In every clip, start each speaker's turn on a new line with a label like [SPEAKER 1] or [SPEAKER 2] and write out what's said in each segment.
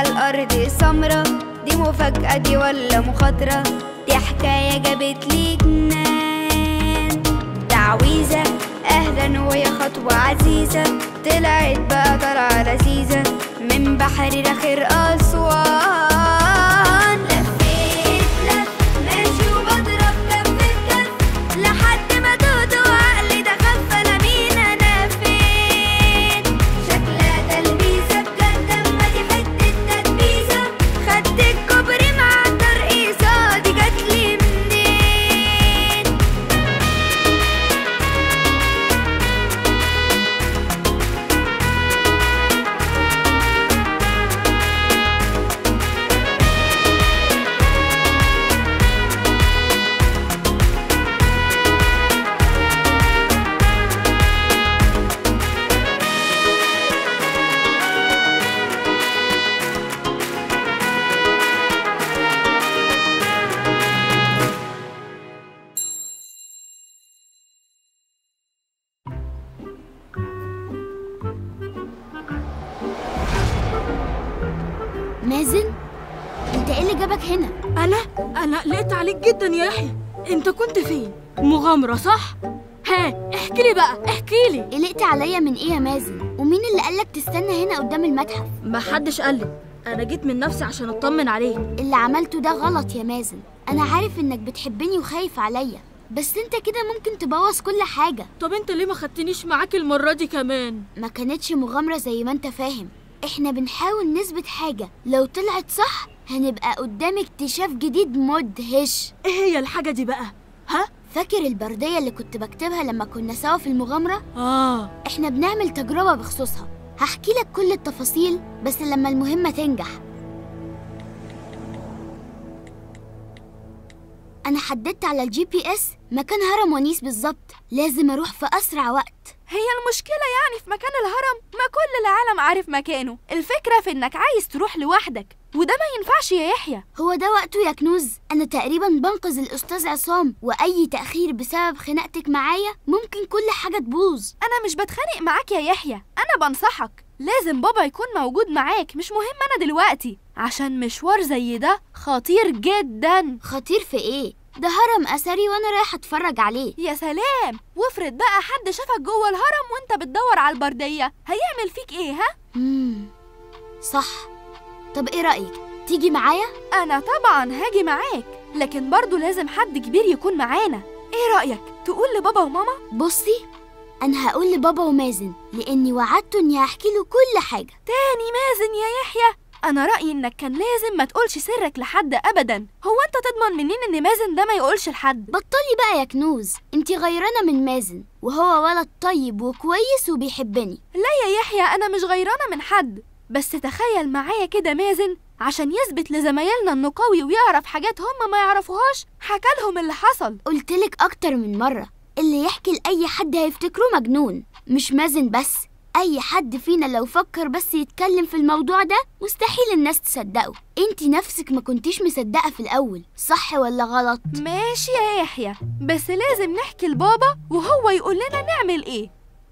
[SPEAKER 1] الأرض السمرة دي مفاجأة دي ولا مخاطرة دي حكاية جابت لي جنان تعويذة أهلا ويا خطوة عزيزة طلعت بقى طالعة لذيذة من بحر رخير أسوان لفيت لف ماشي وبضرب كف كف لحد ما تهت وعقلي ده خف أنا مين أنا فين شكلها تلبيسة بجد أما دي حتة تدبيسة خدت الكوبري مع الترقيصة دي جاتلي منين
[SPEAKER 2] مازن انت ايه اللي جابك هنا
[SPEAKER 3] انا انا قلقت عليك جدا يا يحيى انت كنت فين مغامره صح ها احكي لي بقى احكي لي
[SPEAKER 2] قلقت عليا من ايه يا مازن ومين اللي قالك تستنى هنا قدام المتحف
[SPEAKER 3] ما حدش قال لي انا جيت من نفسي عشان اطمن عليك
[SPEAKER 2] اللي عملته ده غلط يا مازن انا عارف انك بتحبني وخايف عليا بس انت كده ممكن تبوظ كل حاجة
[SPEAKER 3] طب انت ليه ما خدتنيش معاك المره دي كمان
[SPEAKER 2] ما كانتش مغامرة زي ما انت فاهم احنا بنحاول نثبت حاجة لو طلعت صح هنبقى قدام اكتشاف جديد مدهش
[SPEAKER 3] ايه هي الحاجه دي بقى ها
[SPEAKER 2] فاكر البردية اللي كنت بكتبها لما كنا سوا في المغامرة؟
[SPEAKER 3] اه
[SPEAKER 2] احنا بنعمل تجربة بخصوصها هحكي لك كل التفاصيل بس لما المهمة تنجح أنا حددت على الجي بي اس مكان هرم ونيس بالظبط لازم أروح في أسرع وقت
[SPEAKER 4] هي المشكلة يعني في مكان الهرم ما كل العالم عارف مكانه الفكرة في انك عايز تروح لوحدك وده ما ينفعش يا يحيى
[SPEAKER 2] هو ده وقته يا كنوز أنا تقريبا بنقذ الأستاذ عصام وأي تأخير بسبب خناقتك معايا ممكن كل حاجة تبوظ
[SPEAKER 4] انا مش بتخانق معاك يا يحيى انا بنصحك لازم بابا يكون موجود معاك مش مهم انا دلوقتي عشان مشوار زي ده خطير جدا
[SPEAKER 2] خطير في إيه؟ ده هرم أثري وأنا رايح أتفرج عليه
[SPEAKER 4] يا سلام وافرض بقى حد شافك جوه الهرم وانت بتدور على البردية هيعمل فيك ايه ها
[SPEAKER 2] مم. صح طب ايه رأيك تيجي معايا
[SPEAKER 4] انا طبعا هاجي معاك لكن برضو لازم حد كبير يكون معانا ايه رأيك تقول لبابا وماما
[SPEAKER 2] بصي انا هقول لبابا ومازن لاني وعدته اني هحكي له كل حاجة
[SPEAKER 4] تاني مازن يا يحيى انا رأيي انك كان لازم ما تقولش سرك لحد ابدا هو انت تضمن منين ان مازن ده ما يقولش لحد
[SPEAKER 2] بطلي بقى يا كنوز انتي غيرانة من مازن وهو ولد طيب وكويس وبيحبني
[SPEAKER 4] لا يا يحيى انا مش غيرانة من حد بس تخيل معايا كده مازن عشان يثبت لزمايلنا انه قوي ويعرف حاجات هم ما يعرفوهاش حكى لهم اللي حصل
[SPEAKER 2] قلتلك اكتر من مرة اللي يحكي لأي حد هيفتكروه مجنون مش مازن بس اي حد فينا لو فكر بس يتكلم في الموضوع ده مستحيل الناس تصدقه انتي نفسك ما كنتيش مصدقة في الاول صح ولا غلط
[SPEAKER 4] ماشي يا يحيى بس لازم نحكي لبابا وهو يقول لنا نعمل ايه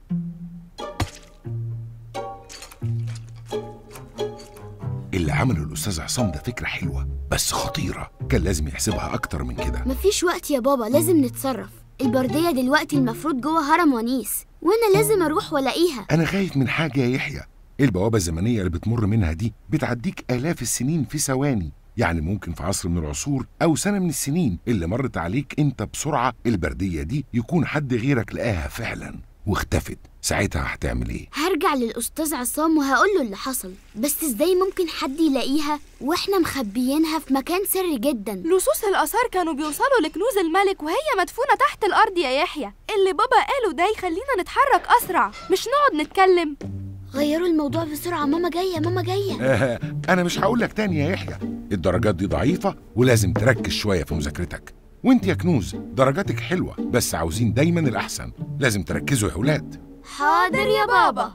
[SPEAKER 5] اللي عمله الأستاذ عصام ده فكرة حلوة بس خطيرة كان لازم يحسبها أكتر من كده
[SPEAKER 2] مفيش وقت يا بابا لازم نتصرف البردية دلوقتي المفروض جوه هرم ونيس وانا لازم اروح والاقيها
[SPEAKER 5] أنا خايف من حاجة يا يحيى البوابة الزمنية اللي بتمر منها دي بتعديك آلاف السنين في ثواني يعني ممكن في عصر من العصور أو سنة من السنين اللي مرت عليك أنت بسرعة البردية دي يكون حد غيرك لقاها فعلا واختفت ساعتها هتعمل إيه؟
[SPEAKER 2] هرجع للأستاذ عصام وهقول له اللي حصل بس ازاي ممكن حد يلاقيها واحنا مخبيينها في مكان سري جدا
[SPEAKER 4] لصوص الآثار كانوا بيوصلوا لكنوز الملك وهي مدفونة تحت الأرض يا يحيى اللي بابا قاله ده يخلينا نتحرك أسرع مش نقعد نتكلم
[SPEAKER 2] غيروا الموضوع بسرعة ماما جاية ماما جاية
[SPEAKER 5] آه أنا مش هقول لك تاني يا يحيى الدرجات دي ضعيفة ولازم تركز شوية في مذاكرتك وانت يا كنوز درجاتك حلوة بس عاوزين دايما الأحسن لازم تركزوا يا ولاد
[SPEAKER 2] حاضر يا بابا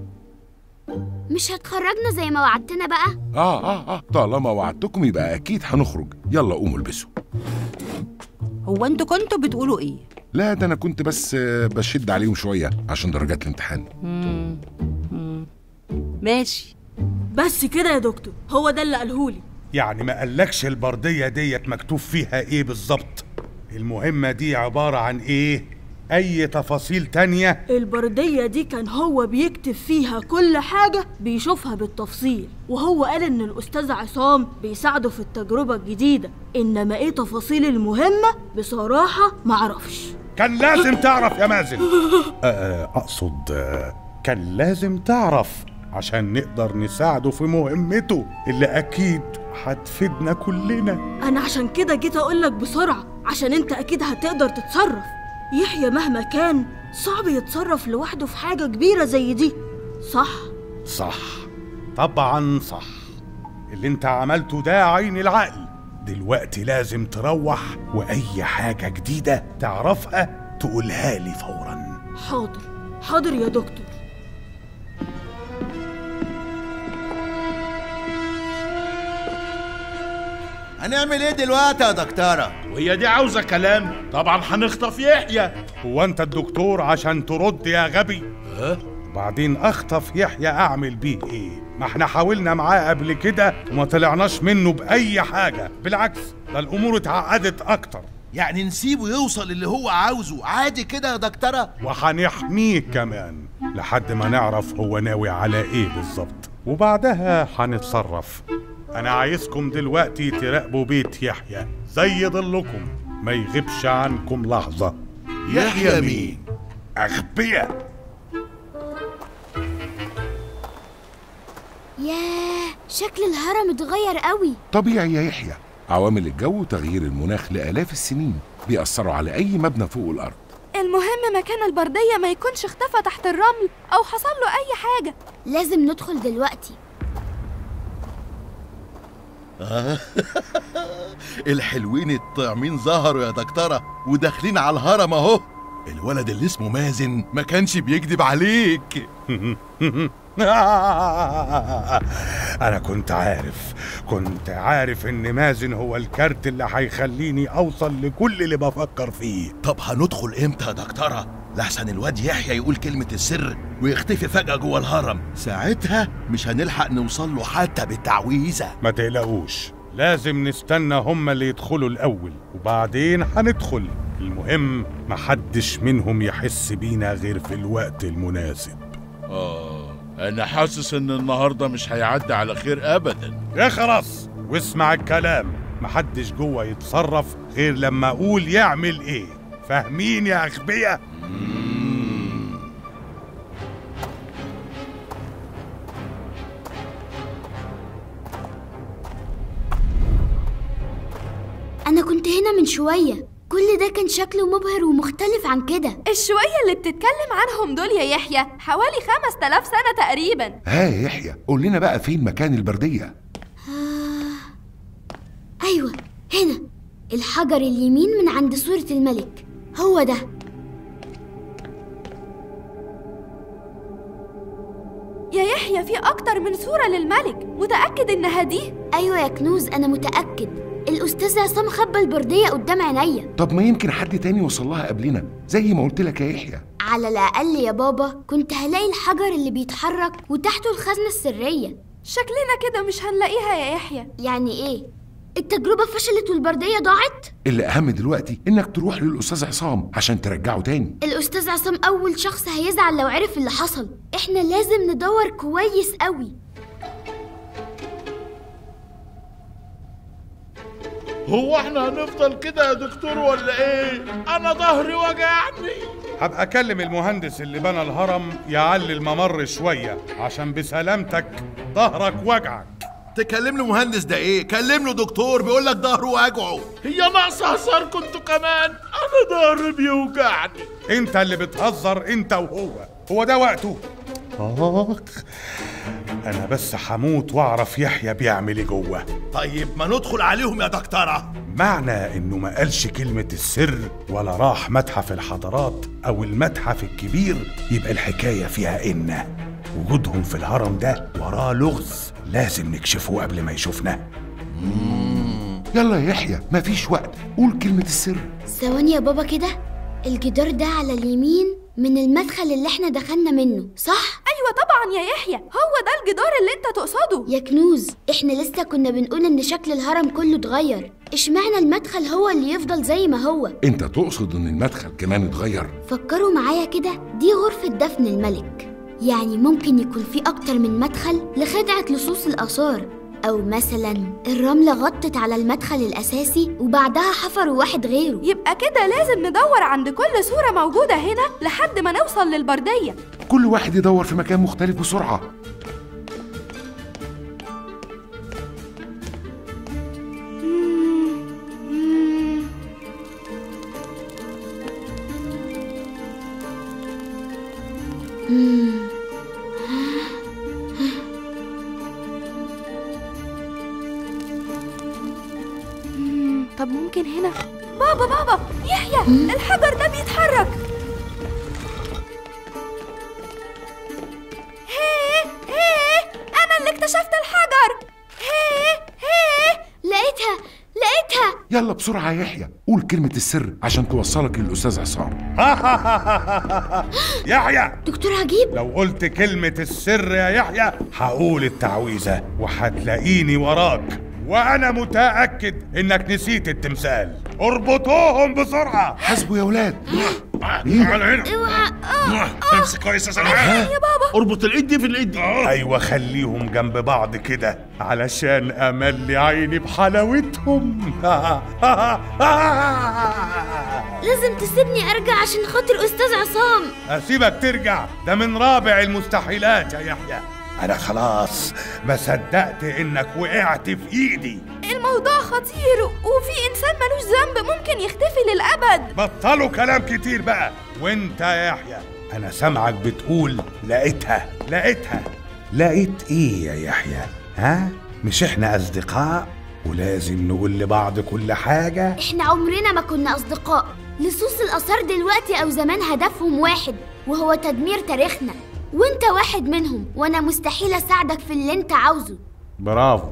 [SPEAKER 2] مش هتخرجنا زي ما وعدتنا بقى
[SPEAKER 5] آه آه آه طالما وعدتكم يبقى أكيد هنخرج يلا قوموا البسوا
[SPEAKER 6] هو انتوا كنتوا بتقولوا ايه
[SPEAKER 5] لا ده أنا كنت بس آه، بشد عليهم شوية عشان درجات الامتحان
[SPEAKER 6] مم. مم. ماشي
[SPEAKER 3] بس كده يا دكتور هو ده اللي قالهولي
[SPEAKER 7] يعني ما قالكش البردية ديت مكتوب فيها ايه بالظبط المهمة دي عبارة عن ايه اي تفاصيل تانية
[SPEAKER 3] البردية دي كان هو بيكتب فيها كل حاجة بيشوفها بالتفصيل وهو قال إن الأستاذ عصام بيساعده في التجربة الجديدة إنما إيه تفاصيل المهمة بصراحة معرفش
[SPEAKER 7] كان لازم تعرف يا مازن آه، اقصد آه، كان لازم تعرف عشان نقدر نساعده في مهمته اللي اكيد هتفيدنا كلنا
[SPEAKER 3] أنا عشان كده جيت أقولك بسرعة عشان أنت أكيد هتقدر تتصرف يحيى مهما كان صعب يتصرف لوحده في حاجة كبيرة زي دي صح؟
[SPEAKER 7] صح طبعا صح اللي انت عملته ده عين العقل دلوقتي لازم تروح واي حاجة جديدة تعرفها تقولها لي فورا
[SPEAKER 3] حاضر حاضر يا دكتور
[SPEAKER 8] هنعمل ايه دلوقتي يا دكتورة؟
[SPEAKER 9] وهي دي عاوزة كلام طبعا هنخطف يحيى
[SPEAKER 7] هو انت الدكتور عشان ترد يا غبي
[SPEAKER 9] ها؟
[SPEAKER 7] وبعدين اخطف يحيى اعمل بيه ايه ما احنا حاولنا معاه قبل كده وما طلعناش منه باي حاجة بالعكس ده الامور اتعقدت اكتر
[SPEAKER 8] يعني نسيبه يوصل اللي هو عاوزه عادي كده يا دكتورة؟
[SPEAKER 7] وهنحميه كمان لحد ما نعرف هو ناوي على ايه بالظبط وبعدها هنتصرف انا عايزكم دلوقتي تراقبوا بيت يحيى زي ظلكم ما يغيبش عنكم لحظة
[SPEAKER 8] يحيى مين؟
[SPEAKER 7] أغبياء
[SPEAKER 2] ياه شكل الهرم اتغير قوي
[SPEAKER 5] طبيعي يا يحيى عوامل الجو وتغيير المناخ لآلاف السنين بيأثروا على أي مبنى فوق الأرض
[SPEAKER 4] المهم مكان البردية ما يكونش اختفى تحت الرمل أو حصل له أي حاجة
[SPEAKER 2] لازم ندخل دلوقتي
[SPEAKER 8] الحلوين الطعمين ظهروا يا دكتورة وداخلين على الهرم اهو الولد اللي اسمه مازن ما كانش بيكذب عليك
[SPEAKER 7] أنا كنت عارف كنت عارف إن مازن هو الكارت اللي هيخليني أوصل لكل اللي بفكر فيه
[SPEAKER 8] طب هندخل امتى يا دكتورة؟ لحسن الواد يحيى يقول كلمة السر ويختفي فجأة جوه الهرم ساعتها مش هنلحق نوصل له حتى بالتعويذة
[SPEAKER 7] ما تقلقوش لازم نستنى هما اللي يدخلوا الأول وبعدين هندخل المهم محدش منهم يحس بينا غير في الوقت المناسب
[SPEAKER 9] آه أنا حاسس إن النهاردة مش هيعدي على خير أبدا
[SPEAKER 7] يا خلاص واسمع الكلام محدش جوه يتصرف غير لما اقول يعمل ايه فاهمين يا اغبياء
[SPEAKER 2] أنا كنت هنا من شوية كل ده كان شكله مبهر ومختلف عن كده
[SPEAKER 4] الشوية اللي بتتكلم عنهم دول يا يحيى حوالي خمس تلاف سنة تقريبا
[SPEAKER 5] ها يا يحيى قول لنا بقى فين مكان البردية
[SPEAKER 2] أيوة هنا الحجر اليمين من عند صورة الملك هو ده
[SPEAKER 4] يا يحيى في أكتر من صورة للملك متأكد إنها دي؟
[SPEAKER 2] أيوة يا كنوز أنا متأكد الأستاذ عصام خبى البردية قدام عينيا
[SPEAKER 5] طب ما يمكن حد تاني وصل لها قبلنا زي ما قلت لك يا يحيى
[SPEAKER 2] على الأقل يا بابا كنت هلاقي الحجر اللي بيتحرك وتحته الخزنة السرية
[SPEAKER 4] شكلنا كده مش هنلاقيها يا يحيى
[SPEAKER 2] يعني إيه؟ التجربة فشلت والبردية ضاعت؟
[SPEAKER 5] اللي أهم دلوقتي إنك تروح للأستاذ عصام عشان ترجعه تاني
[SPEAKER 2] الأستاذ عصام أول شخص هيزعل لو عرف اللي حصل إحنا لازم ندور كويس قوي
[SPEAKER 9] هو احنا هنفضل كده يا دكتور ولا ايه؟ أنا ظهري وجعني
[SPEAKER 7] هبقى اكلم المهندس اللي بنى الهرم يعلي الممر شويه عشان بسلامتك ظهرك وجعك
[SPEAKER 8] تكلم له مهندس ده ايه؟ كلم له دكتور بيقول لك ظهره واجعه
[SPEAKER 9] هي ناقصة هزار كنتوا كمان أنا ظهري بيوجعني
[SPEAKER 7] انت اللي بتهزر انت وهو هو ده وقته اخ انا بس هموت واعرف يحيى بيعمل ايه جوه
[SPEAKER 8] طيب ما ندخل عليهم يا دكتورة
[SPEAKER 7] معنى انه ما قالش كلمة السر ولا راح متحف الحضارات او المتحف الكبير يبقى الحكاية فيها ان وجودهم في الهرم ده وراه لغز لازم نكشفه قبل ما يشوفنا
[SPEAKER 5] يلا يا يحيى مفيش وقت قول كلمة السر
[SPEAKER 2] ثواني يا بابا كده الجدار ده على اليمين من المدخل اللي احنا دخلنا منه صح؟
[SPEAKER 4] أيوة طبعا يا يحيى هو ده الجدار اللي انت تقصده
[SPEAKER 2] يا كنوز احنا لسه كنا بنقول ان شكل الهرم كله اتغير اشمعنى المدخل هو اللي يفضل زي ما هو
[SPEAKER 5] انت تقصد ان المدخل كمان اتغير
[SPEAKER 2] فكروا معايا كده دي غرفة دفن الملك يعني ممكن يكون في أكتر من مدخل لخدعة لصوص الآثار أو مثلا الرملة غطت على المدخل الأساسي وبعدها حفروا واحد غيره
[SPEAKER 4] يبقى كده لازم ندور عند كل صورة موجودة هنا لحد ما نوصل للبردية
[SPEAKER 5] كل واحد يدور في مكان مختلف بسرعة
[SPEAKER 4] طب ممكن هنا بابا بابا يحيى الحجر ده بيتحرك هيه هيه انا اللي اكتشفت الحجر هيه هيه
[SPEAKER 2] لقيتها لقيتها
[SPEAKER 5] يلا بسرعة يا يحيى قول كلمة السر عشان توصلك للأستاذ عصام
[SPEAKER 7] يحيى
[SPEAKER 2] دكتور عجيب
[SPEAKER 7] لو قلت كلمة السر يا يحيى هقول التعويذة وهتلاقيني وراك وأنا متأكد إنك نسيت التمثال اربطوهم بسرعة
[SPEAKER 5] حاسبوا يا ولاد
[SPEAKER 7] تعال هنا
[SPEAKER 2] اوعى
[SPEAKER 8] امسك كويس يا سلام اربط الايد دي في الايد دي
[SPEAKER 7] أيوة خليهم جنب بعض كده علشان أملي عيني بحلاوتهم
[SPEAKER 2] لازم تسيبني أرجع عشان خاطر أستاذ عصام
[SPEAKER 7] أسيبك ترجع ده من رابع المستحيلات يا يحيى أنا خلاص ما صدقت إنك وقعت في إيدي
[SPEAKER 4] الموضوع خطير وفي انسان ملوش ذنب ممكن يختفي للابد
[SPEAKER 7] بطلوا كلام كتير بقى وانت يا يحيى انا سامعك بتقول لقيتها لقيتها لقيت ايه يا يحيى ها مش احنا اصدقاء ولازم نقول لبعض كل حاجه
[SPEAKER 2] احنا عمرنا ما كنا أصدقاء لصوص الآثار دلوقتي أو زمان هدفهم واحد وهو تدمير تاريخنا وانت واحد منهم وانا مستحيل اساعدك في اللي انت عاوزه
[SPEAKER 7] برافو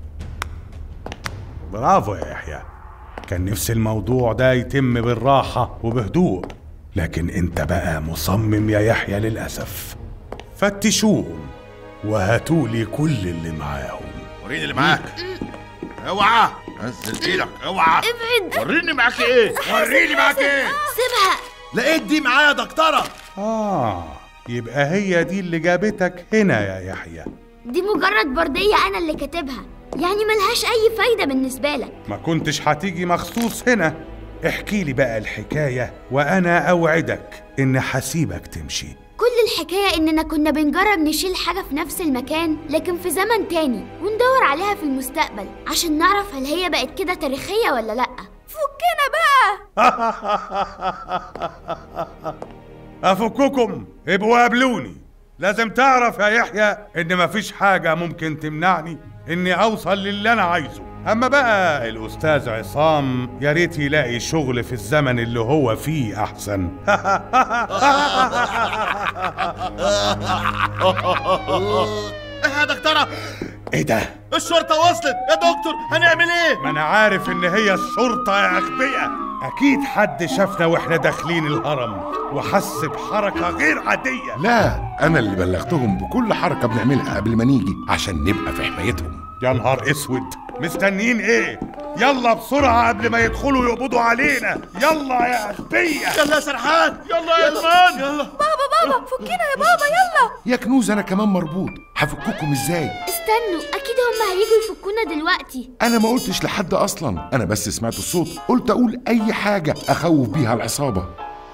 [SPEAKER 7] برافو يا يحيى كان نفس الموضوع ده يتم بالراحة وبهدوء لكن انت بقى مصمم يا يحيى للأسف فتشوهم وهاتولي كل اللي معاهم
[SPEAKER 8] وريني اللي معاك اوعى نزل ايدك اوعى
[SPEAKER 2] ابعد
[SPEAKER 8] وريني معاك ايه وريني معاك ايه
[SPEAKER 2] سيبها
[SPEAKER 8] لقيت دي معايا يا دكتوره
[SPEAKER 7] آه يبقى هي دي اللي جابتك هنا يا يحيى
[SPEAKER 2] دي مجرد بردية انا اللي كاتبها يعني ملهاش اي فايدة بالنسبة لك
[SPEAKER 7] ما كنتش هتيجي مخصوص هنا احكي لي بقى الحكاية وأنا أوعدك إن هسيبك تمشي
[SPEAKER 2] كل الحكاية اننا كنا بنجرب نشيل حاجة في نفس المكان لكن في زمن تاني وندور عليها في المستقبل عشان نعرف هل هي بقت كده تاريخية ولا لأ
[SPEAKER 4] فكنا بقى
[SPEAKER 7] أفككم ابقوا قابلوني لازم تعرف يا يحيى إن مفيش حاجة ممكن تمنعني إني أوصل للي أنا عايزه أما بقى الأستاذ عصام يا ريت يلاقي شغل في الزمن اللي هو فيه أحسن
[SPEAKER 8] ايه يا دكتوره
[SPEAKER 7] إيه ده؟
[SPEAKER 8] الشرطه وصلت يا دكتور هنعمل ايه
[SPEAKER 7] ما أنا عارف إن هي الشرطة يا أغبياء أكيد حد شافنا وإحنا داخلين الهرم وحس بحركة غير عادية
[SPEAKER 5] لا أنا اللي بلغتهم بكل حركة بنعملها قبل ما نيجي عشان نبقى في حمايتهم
[SPEAKER 7] يا نهار اسود مستنيين ايه يلا بسرعة قبل ما يدخلوا يقبضوا علينا يلا يا أغبياء
[SPEAKER 8] يلا يا سرحان يلا يا ادمان يلا
[SPEAKER 4] بابا بابا فكنا يا بابا يلا
[SPEAKER 5] يا كنوز أنا كمان مربوط هفككم إزاي
[SPEAKER 2] استنوا اكيد هم هيجوا يفكونا دلوقتي
[SPEAKER 5] أنا ما قلتش لحد أصلا أنا بس سمعت الصوت قلت أقول أي حاجة أخوف بيها العصابة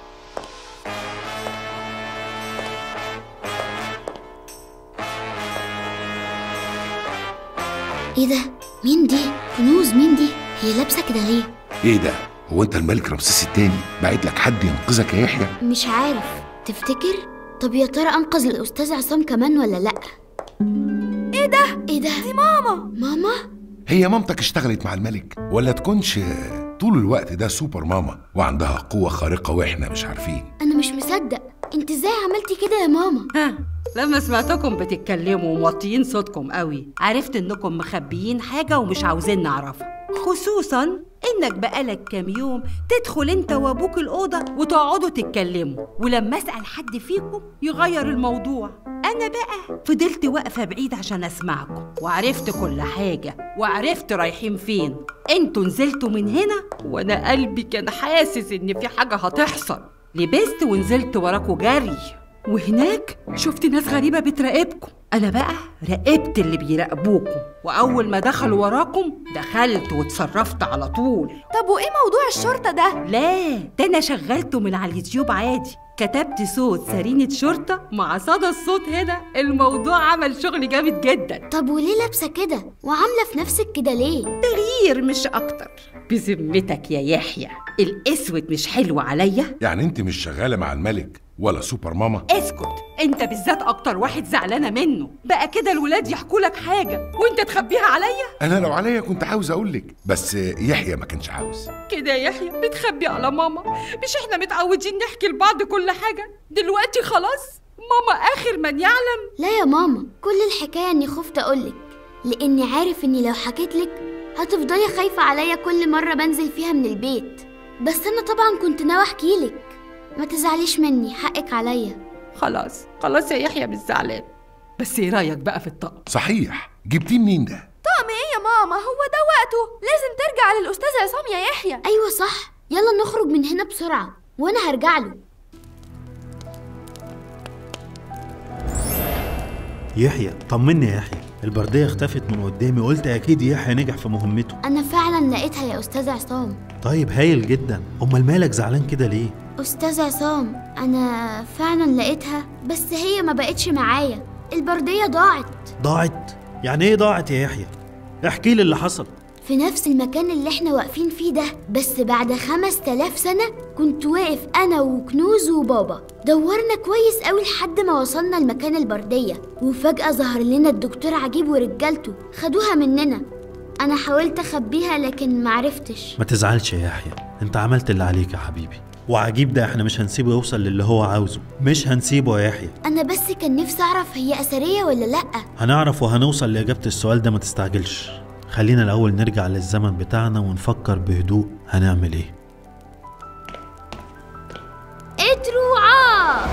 [SPEAKER 2] ايه ده مين دي كنوز مين دي هي لابسة كده ليه
[SPEAKER 5] إيه ده هو أنت الملك رمسيس التاني بعت لك حد ينقذك يا يحيى
[SPEAKER 2] مش عارف تفتكر طب يا ترى انقذ الاستاذ عصام كمان ولا لا ايه ده ايه ده دي ماما ماما
[SPEAKER 5] هي مامتك اشتغلت مع الملك ولا تكونش طول الوقت ده سوبر ماما وعندها قوة خارقة وإحنا مش عارفين
[SPEAKER 2] انا مش مصدق انت ازاي عملتي كده يا ماما
[SPEAKER 6] ها لما سمعتكم بتتكلموا وموطيين صوتكم قوي عرفت انكم مخبيين حاجة ومش عاوزين نعرفها خصوصا انك بقالك كام يوم تدخل انت وابوك الاوضه وتقعدوا تتكلموا ولما اسال حد فيكم يغير الموضوع انا بقى فضلت واقفه بعيد عشان اسمعكم وعرفت كل حاجه وعرفت رايحين فين انتوا نزلتوا من هنا وانا قلبي كان حاسس ان في حاجه هتحصل لبست ونزلت وراكوا جري وهناك شفت ناس غريبة بتراقبكم أنا بقى راقبت اللي بيراقبوكم وأول ما دخلوا وراكم دخلت وتصرفت على طول
[SPEAKER 4] طب وايه موضوع الشرطة ده؟
[SPEAKER 6] لا ده أنا شغلته من على اليوتيوب عادي كتبت صوت سرينة شرطة مع صدى الصوت هنا الموضوع عمل شغل جامد جدا
[SPEAKER 2] طب وليه لابسة كده وعاملة في نفسك كده ليه
[SPEAKER 6] تغيير مش أكتر بذمتك يا يحيى الأسود مش حلو عليا
[SPEAKER 5] يعني انت مش شغالة مع الملك ولا سوبر ماما
[SPEAKER 6] اسكت انت بالذات اكتر واحد زعلانه منه بقى كده الولاد يحكوا لك حاجه وانت تخبيها عليا
[SPEAKER 5] انا لو عليا كنت عاوز اقولك بس يحيى ما كانش عاوز
[SPEAKER 6] كده يا يحيى بتخبي على ماما مش احنا متعودين نحكي لبعض كل حاجه دلوقتي خلاص ماما اخر من يعلم
[SPEAKER 2] لا يا ماما كل الحكاية اني خفت اقولك لاني عارف اني لو حكيتلك هتفضلي خايفة عليا كل مرة بنزل فيها من البيت بس انا طبعا كنت ناوي احكيلك ما تزعليش مني حقك عليا
[SPEAKER 6] خلاص خلاص يا يحيى مش زعلان بس ايه رايك بقى في الطقم
[SPEAKER 5] صحيح جبتيه منين ده
[SPEAKER 4] طقم ايه يا ماما هو ده وقته لازم ترجع للأستاذ عصام يا يحيى
[SPEAKER 2] ايوه صح يلا نخرج من هنا بسرعة وانا هرجع له
[SPEAKER 10] يحيى طمني يا يحيى البردية اختفت من قدامي قلت أكيد يحيى نجح في مهمته
[SPEAKER 2] انا فعلا لقيتها يا استاذ عصام
[SPEAKER 10] طيب هايل جدا أمال مالك زعلان كده ليه؟
[SPEAKER 2] استاذ عصام انا فعلا لقيتها بس هي ما بقتش معايا البردية ضاعت
[SPEAKER 10] ضاعت؟ يعني إيه ضاعت يا يحيى؟ احكي لي اللي حصل
[SPEAKER 2] في نفس المكان اللي احنا واقفين فيه ده بس بعد خمس تلاف سنة كنت واقف أنا وكنوز وبابا دورنا كويس قوي لحد ما وصلنا لمكان البردية وفجأة ظهر لنا الدكتور عجيب ورجالته خدوها مننا أنا حاولت أخبيها لكن معرفتش
[SPEAKER 10] ما تزعلش يا يحيى انت عملت اللي عليك يا حبيبي وعجيب ده احنا مش هنسيبه يوصل للي هو عاوزه مش هنسيبه يا يحيى
[SPEAKER 2] أنا بس كان نفسي أعرف هي أثرية ولا لأ
[SPEAKER 10] هنعرف وهنوصل لإجابة السؤال ده ما تستعجلش خلينا الأول نرجع للزمن بتاعنا ونفكر بهدوء هنعمل ايه
[SPEAKER 2] اتروعا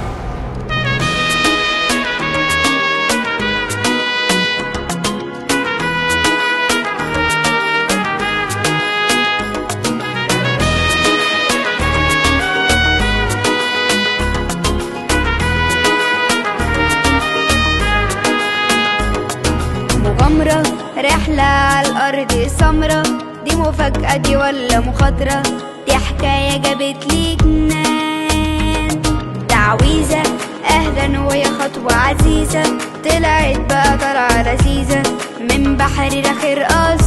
[SPEAKER 1] مغامرة رحلة على الأرض سمرة دي مفاجأة دي ولا مخاطرة دي حكاية جابت لي جنان تعويذة أهلا ويا خطوة عزيزة طلعت بقى طالعة لذيذة من بحر رخير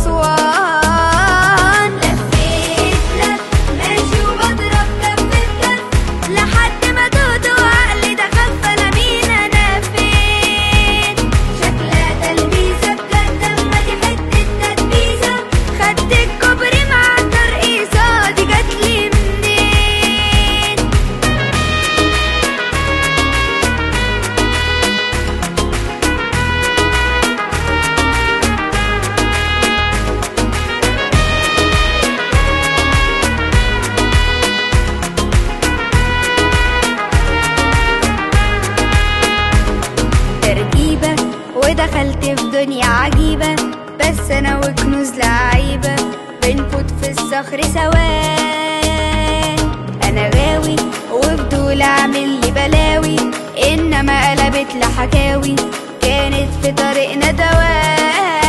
[SPEAKER 1] أسوان لفيت لف ماشي وبضرب كف كف لحد ما توت وعقلي ده خف أنا مين أنا فين شكلها تلبيسة بجد أما دي حتة تدبيسة خدت الكوبري مع الترقيصة دي جاتلي منين تركيبة ودخلت في دنيا عجيبة بس أنا وكنوز لعيبة بنفوت في الصخر سوا أنا غاوي وفضول أعمل لي بلاوي إنما قلبت لحكاوي كانت في طريقنا دواء